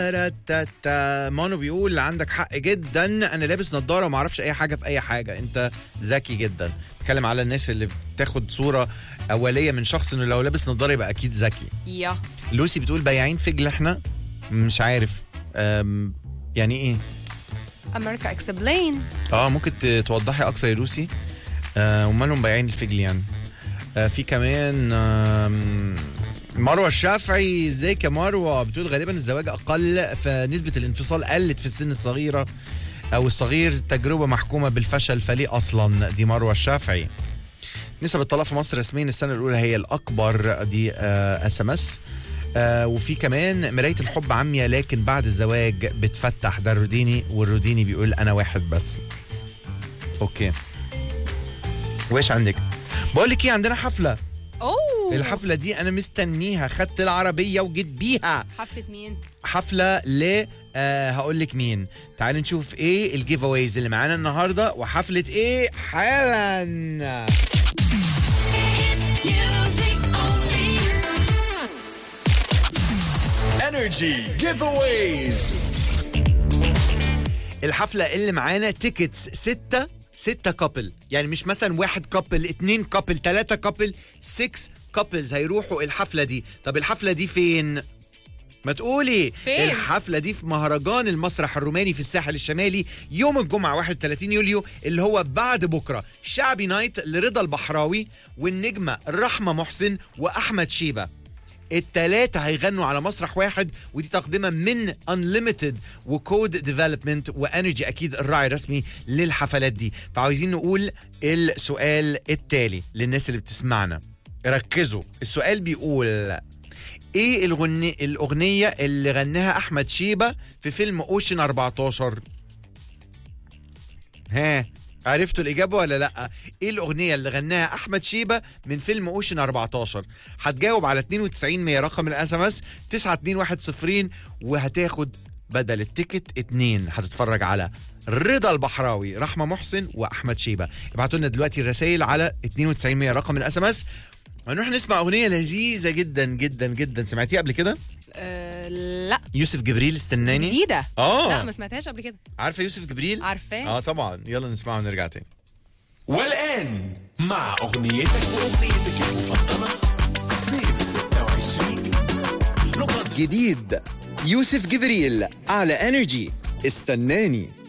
تاتا مانو بيقول عندك حق جدا انا لابس نظاره وما اعرفش اي حاجه في اي حاجه انت ذكي جدا بتكلم على الناس اللي بتاخد صوره اوليه من شخص انه لو لابس نظاره يبقى اكيد ذكي يا لوسي بتقول بياعين فجل احنا مش عارف أم يعني ايه امريكا اكسبلين اه ممكن ت- توضحي اكتر يا لوسي آه ومالهم بياعين الفجل يعني آه في كمان آم، مروه الشافعي ازيك يا مروه بتقول غالبا الزواج اقل فنسبه الانفصال قلت في السن الصغيره او الصغير تجربه محكومه بالفشل فليه اصلا دي مروه الشافعي نسب الطلاق في مصر رسميا السنه الاولى هي الاكبر دي اس ام اس وفي كمان مرايه الحب عمياء لكن بعد الزواج بتفتح ده الروديني والروديني بيقول انا واحد بس اوكي وايش عندك بقول لك ايه عندنا حفله اوه الحفله دي انا مستنيها خدت العربيه وجيت بيها حفله مين حفله ل آه هقول لك مين تعالي نشوف ايه الجيف اويز اللي معانا النهارده وحفله ايه حالا Energy giveaways. الحفله اللي معانا تيكتس ستة ستة كابل يعني مش مثلا واحد كابل اتنين كابل تلاتة كابل 6 كابلز هيروحوا الحفله دي طب الحفله دي فين ما تقولي فين؟ الحفله دي في مهرجان المسرح الروماني في الساحل الشمالي يوم الجمعه 31 يوليو اللي هو بعد بكره شعبي نايت لرضا البحراوي والنجمه رحمه محسن واحمد شيبه التلاتة هيغنوا على مسرح واحد ودي تقدمة من Unlimited وكود ديفلوبمنت وانرجي اكيد الراعي الرسمي للحفلات دي فعاوزين نقول السؤال التالي للناس اللي بتسمعنا ركزوا السؤال بيقول ايه الغني الاغنية اللي غناها احمد شيبة في فيلم اوشن 14 ها عرفتوا الإجابة ولا لأ؟ إيه الأغنية اللي غناها أحمد شيبة من فيلم أوشن 14؟ هتجاوب على 92 100 رقم الاس ام اس 921 وهتاخد بدل التيكت اتنين هتتفرج على رضا البحراوي رحمة محسن وأحمد شيبة ابعتوا لنا دلوقتي الرسائل على 92 100 رقم الاس ام اس هنروح نسمع أغنية لذيذة جدا جدا جدا سمعتيها قبل كده؟ آه لا يوسف جبريل استناني جديده آه. لا ما سمعتهاش قبل كده عارفة يوسف جبريل؟ عارفاه اه طبعا يلا نسمعها ونرجع تاني والآن مع أغنيتك وأغنيتك المفضلة صيف 26 نقط جديد يوسف جبريل على انرجي استناني